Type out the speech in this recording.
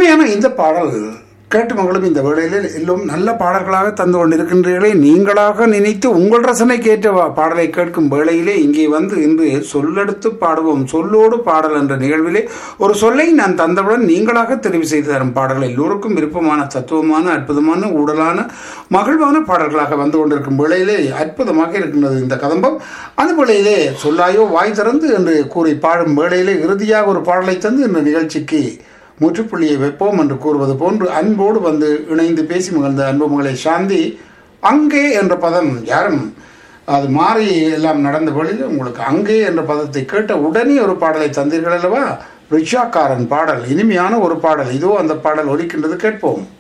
இனிமையான இந்த பாடல் கேட்டு மகளும் இந்த வேளையில் எல்லோரும் நல்ல பாடல்களாக தந்து கொண்டிருக்கின்றீர்களே நீங்களாக நினைத்து உங்கள் ரசனைக்கு ஏற்ற வா- பாடலை கேட்கும் வேளையிலே இங்கே வந்து இன்று சொல்லெடுத்து பாடுவோம் சொல்லோடு பாடல் என்ற நிகழ்விலே ஒரு சொல்லை நான் தந்தவுடன் நீங்களாக தெரிவு செய்து தரும் பாடல் எல்லோருக்கும் விருப்பமான தத்துவமான அற்புதமான ஊடலான மகிழ்வான பாடல்களாக வந்து கொண்டிருக்கும் வேளையிலே அற்புதமாக இருக்கின்றது இந்த கதம்பம் அந்த வேளையிலே சொல்லாயோ வாய் திறந்து என்று கூறி பாடும் வேளையிலே இறுதியாக ஒரு பாடலை தந்து இந்த நிகழ்ச்சிக்கு முற்றுப்புள்ளியை வைப்போம் என்று கூறுவது போன்று அன்போடு வந்து இணைந்து பேசி மகிழ்ந்த அன்பு மகளை சாந்தி அங்கே என்ற பதம் யாரும் அது மாறி எல்லாம் நடந்த வழியில் உங்களுக்கு அங்கே என்ற பதத்தை கேட்ட உடனே ஒரு பாடலை தந்தீர்கள் அல்லவா ரிக்ஷாக்காரன் பாடல் இனிமையான ஒரு பாடல் இதோ அந்த பாடல் ஒலிக்கின்றது கேட்போம்